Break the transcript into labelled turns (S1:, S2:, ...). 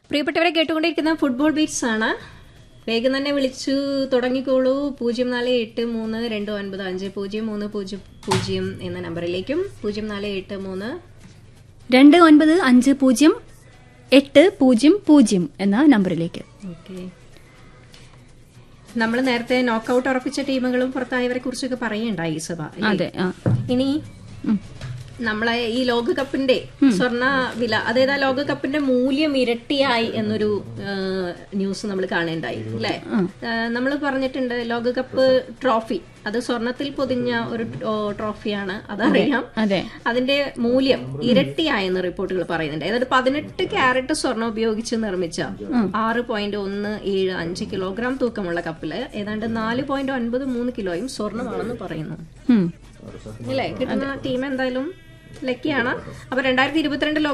S1: പ്രിയപ്പെട്ടവരെ കേട്ടുകൊണ്ടിരിക്കുന്ന football beats ആണ് വേഗം തന്നെ വിളിച്ചു തുടങ്ങിക്കോളൂ പൂജ്യം നാല് എട്ട് മൂന്ന് രണ്ട് ഒൻപത് അഞ്ച് പൂജ്യം മൂന്ന് പൂജ്യം പൂജ്യം എന്ന നമ്പറിലേക്കും പൂജ്യം നാല് എട്ട് മൂന്ന്
S2: രണ്ട് ഒൻപത് അഞ്ച് പൂജ്യം എട്ട് പൂജ്യം പൂജ്യം എന്ന നമ്പറിലേക്ക്
S1: ഓക്കെ നമ്മൾ നേരത്തെ നോക്കൌട്ട് ഉറപ്പിച്ച ടീമുകളും പുറത്തായവരെ കുറിച്ചൊക്കെ പറയുണ്ടായി സഭ അല്ലേ?
S2: അതെ ആ
S1: ഇനി
S2: ഉം. നമ്മളെ
S1: നമ്മളെ ഈ ലോകകപ്പിന്റെ സ്വർണ്ണ വില അതായത് ആ ലോകകപ്പിന്റെ മൂല്യം ഇരട്ടിയായി എന്നൊരു ന്യൂസ് നമ്മൾ കാണേണ്ടായി അല്ലേ നമ്മൾ പറഞ്ഞിട്ടുണ്ട് ലോകകപ്പ് ട്രോഫി അത് സ്വർണത്തിൽ പൊതിഞ്ഞ ഒരു ട്രോ- ട്രോഫിയാണ് അതറിയാം
S2: അതെ
S1: അതിന്റെ മൂല്യം ഇരട്ടിയായെന്ന് റിപ്പോർട്ടുകൾ പറയുന്നുണ്ട് അതായത് പതിനെട്ട് ക്യാരറ്റ് സ്വർണം ഉപയോഗിച്ച് നിർമ്മിച്ച ആറ് പോയിന്റ് ഒന്ന് ഏഴ് അഞ്ച് കിലോഗ്രാം തൂക്കമുള്ള കപ്പില് ഏതാണ്ട് നാല് പോയിന്റ് ഒൻപത് മൂന്ന് കിലോയും സ്വർണമാണെന്ന് പറയുന്നു
S2: ഉം.
S1: അല്ലേ കിട്ടുന്ന ടീം എന്തായാലും ലക്കിയാണ് അപ്പൊ രണ്ടായിരത്തി ഇരുപത്തിരണ്ട്